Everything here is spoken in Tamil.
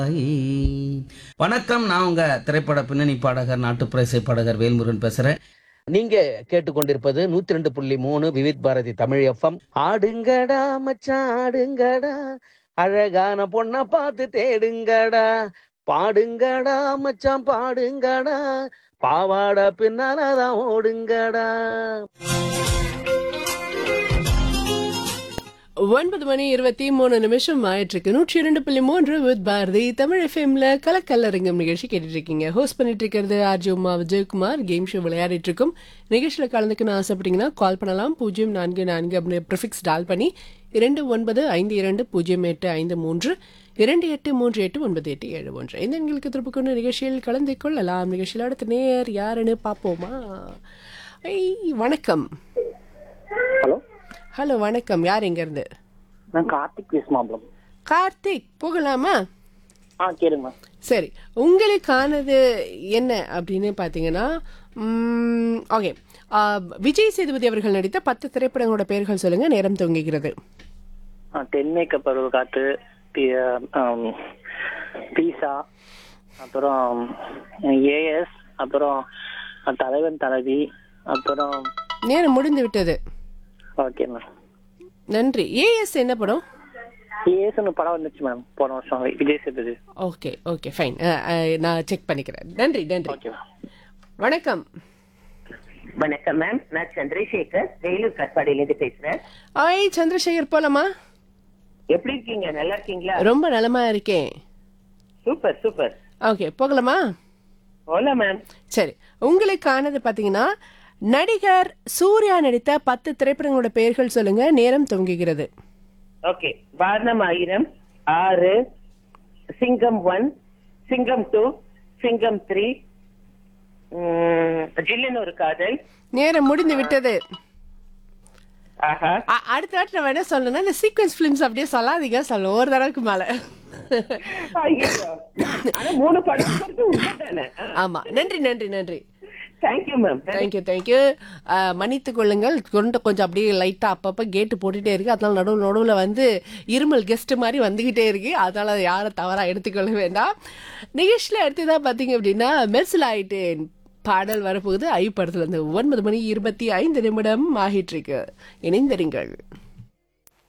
வணக்கம் நான் உங்க திரைப்பட பின்னணி பாடகர் நாட்டுப்புற இசை பாடகர் வேல்முருகன் பேசுறேன் நீங்க கேட்டுக்கொண்டிருப்பது நூத்தி ரெண்டு புள்ளி மூணு விவித் பாரதி தமிழ் எஃப்எம் ஆடுங்கடா மச்சான் ஆடுங்கடா அழகான பொண்ண பார்த்து தேடுங்கடா பாடுங்கடா மச்சான் பாடுங்கடா பாவாடை பின்னாலதான் ஓடுங்கடா ஒன்பது மணி இருபத்தி மூணு நிமிஷம் ஆயிட்டிருக்கு நூற்றி இரண்டு புள்ளி மூன்று வித் பாரதி தமிழ் எஃப்எம்ல கலக்கல்லரங்கம் நிகழ்ச்சி கேட்டுட்டு இருக்கீங்க ஹோஸ்ட் பண்ணிட்டு இருக்கிறது RJ Uma Vijayakumar game show விளையாடிட்டு இருக்கோம் நிகழ்ச்சியில கலந்துக்கணும் ஆசைப்பட்டீங்கன்னா கால் பண்ணலாம் பூஜ்ஜியம் நான்கு நான்கு அப்படின்னு ப்ரிஃபிக்ஸ் டால் பண்ணி இரண்டு ஒன்பது ஐந்து இரண்டு பூஜ்ஜியம் எட்டு ஐந்து மூன்று இரண்டு எட்டு மூன்று எட்டு ஒன்பது எட்டு ஏழு ஒன்று இந்த எங்களுக்கு திருப்பி கொண்டு நிகழ்ச்சியில் கலந்து கொள்ளலாம் நிகழ்ச்சியில் அடுத்த நேர் யாருன்னு பார்ப்போமா ஐய், வணக்கம் ஹலோ ஹலோ வணக்கம் யார் எங்க இருந்து நான் கார்த்திக் விஸ்மாபலம் கார்த்திக் போகலாமா ஆ கேளுங்க சரி உங்களுக்கானது என்ன அப்படின்னு பார்த்தீங்கன்னா ஓகே விஜய் சேதுபதி அவர்கள் நடித்த பத்து திரைப்படங்களோட பெயர்கள் சொல்லுங்க நேரம் தொங்குகிறது ஆ தென்மேற்க பருவ காற்று பி- ஆம், பீஸா அப்புறம் ஏஎஸ் அப்புறம் தலைவன் தலைவி அப்புறம் நேரம் முடிந்து விட்டது ஓகே மேம் நன்றி ஏஎஸ் என்ன படம் ஏஎஸ்னு படம் வந்துச்சு மேம் போன வருஷம் Vijay Sethupathi okay okay fine நான் செக் பண்ணிக்கிறேன் நன்றி நன்றி ஓகே மேம் வணக்கம் வணக்கம் மேம் நான் சந்திரசேகர் வேலூர் கட்பாடியிலேருந்து பேசுறேன் ஐய் சந்திரசேகர் போலாமா எப்படி இருக்கீங்க நல்லா இருக்கீங்களா ரொம்ப நலமா இருக்கேன் சூப்பர் சூப்பர் ஓகே போகலாமா ஓலா மேம் சரி உங்களுக்கானது பார்த்தீங்கன்னா நடிகர் சூர்யா நடித்த பத்து திரைப்படங்களோட பெயர்கள் சொல்லுங்க நேரம் தொங்குகிறது ஓகே வாரணம் ஆயிரம் ஆறு சிங்கம் ஒன் சிங்கம் டூ சிங்கம் த்ரீ ஜில்லுன்னு ஒரு காதல் நேரம் முடிந்து விட்டது ஆஹா அ- அடுத்த வாட்டி நம்ம என்ன சொல்லணும்னா இந்த சீக்வன்ஸ் ஃபிலிம்ஸ் அப்படியே சொல்லாதீங்க சொல்ல ஒரு தடவைக்கு மேல ஐயோ. ஆனா மூணு படம் உண்மைதானே ஆமா நன்றி நன்றி நன்றி தேங்க்யூ மேம் தேங்க்யூ தேங்க்யூ மன்னித்து கொள்ளுங்கள் கொண்டு கொஞ்சம் அப்படியே லைட்டாக அப்பப்போ கேட்டு போட்டுட்டே இருக்கு அதனால நடுவில் நடுவில் வந்து இருமல் கெஸ்ட் மாதிரி வந்துகிட்டே இருக்கு அதனால யாரும் தவறாக எடுத்துக்கொள்ள வேண்டாம் நிகழ்ச்சியில் அடுத்ததாக பார்த்தீங்க அப்படின்னா மெர்சில் ஆயிட்டேன் பாடல் வரப்போகுது ஐ படத்துல இருந்து ஒன்பது மணி இருபத்தி ஐந்து நிமிடம் ஆகிட்டு இருக்கு இணைந்திருங்கள்